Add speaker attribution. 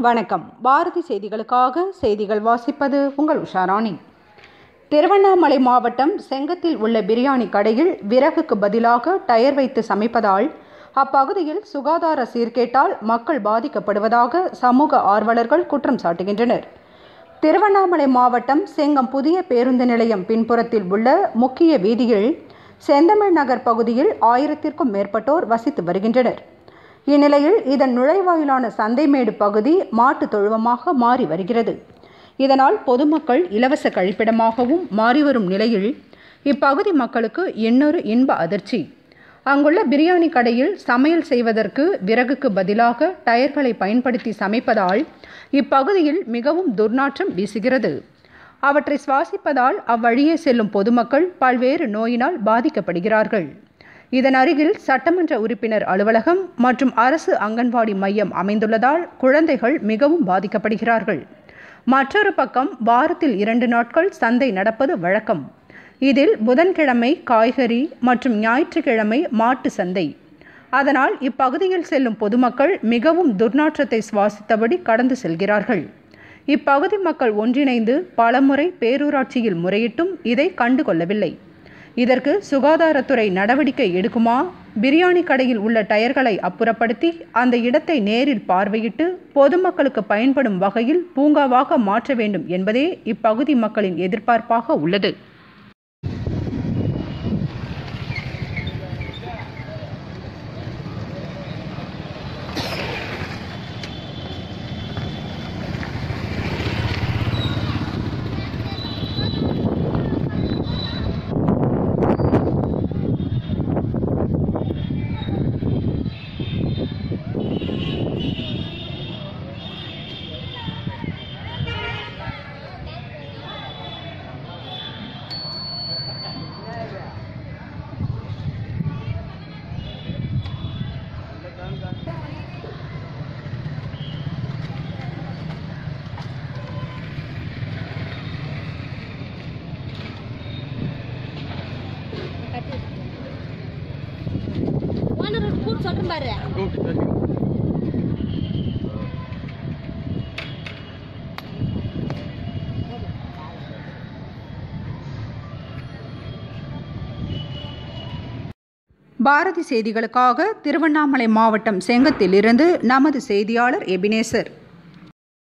Speaker 1: வணக்கம் பாரதி செய்திகளுக்காக செய்திகள் வாசிப்பது உங்கள் உஷாராணி திருவண்ணாமலை மாவட்டம் செங்கத்தில் உள்ள பிரியாணி கடையில் விறகுக்கு பதிலாக டயர் வைத்து சமைப்பதால் அப்பகுதியில் சுகாதார சீர்கேட்டால் மக்கள் பாதிக்கப்படுவதாக சமூக ஆர்வலர்கள் குற்றம் சாட்டுகின்றனர் திருவண்ணாமலை மாவட்டம் செங்கம் புதிய பேருந்து நிலையம் பின்புறத்தில் உள்ள முக்கிய வீதியில் செந்தமிழ் நகர் பகுதியில் ஆயிரத்திற்கும் மேற்பட்டோர் வசித்து வருகின்றனர் இந்நிலையில் இதன் நுழைவாயிலான சந்தைமேடு பகுதி மாட்டு தொழுவமாக மாறி வருகிறது இதனால் பொதுமக்கள் இலவச கழிப்பிடமாகவும் மாறிவரும் நிலையில் இப்பகுதி மக்களுக்கு இன்னொரு இன்ப அதிர்ச்சி அங்குள்ள பிரியாணி கடையில் சமையல் செய்வதற்கு விறகுக்கு பதிலாக டயர்களை பயன்படுத்தி சமைப்பதால் இப்பகுதியில் மிகவும் துர்நாற்றம் வீசுகிறது அவற்றை சுவாசிப்பதால் அவ்வழியே செல்லும் பொதுமக்கள் பல்வேறு நோயினால் பாதிக்கப்படுகிறார்கள் இதன் அருகில் சட்டமன்ற உறுப்பினர் அலுவலகம் மற்றும் அரசு அங்கன்வாடி மையம் அமைந்துள்ளதால் குழந்தைகள் மிகவும் பாதிக்கப்படுகிறார்கள் மற்றொரு பக்கம் வாரத்தில் இரண்டு நாட்கள் சந்தை நடப்பது வழக்கம் இதில் புதன்கிழமை காய்கறி மற்றும் ஞாயிற்றுக்கிழமை மாட்டு சந்தை அதனால் இப்பகுதியில் செல்லும் பொதுமக்கள் மிகவும் துர்நாற்றத்தை சுவாசித்தபடி கடந்து செல்கிறார்கள் இப்பகுதி மக்கள் ஒன்றிணைந்து பலமுறை பேரூராட்சியில் முறையிட்டும் இதை கண்டுகொள்ளவில்லை இதற்கு சுகாதாரத்துறை நடவடிக்கை எடுக்குமா பிரியாணி கடையில் உள்ள டயர்களை அப்புறப்படுத்தி அந்த இடத்தை நேரில் பார்வையிட்டு பொதுமக்களுக்கு பயன்படும் வகையில் பூங்காவாக மாற்ற வேண்டும் என்பதே இப்பகுதி மக்களின் எதிர்பார்ப்பாக உள்ளது
Speaker 2: ஓனர் கூப்பிட்டு சொல்றேன் பாரு
Speaker 1: பாரதி செய்திகளுக்காக திருவண்ணாமலை மாவட்டம் செங்கத்திலிருந்து நமது செய்தியாளர் எபினேசர்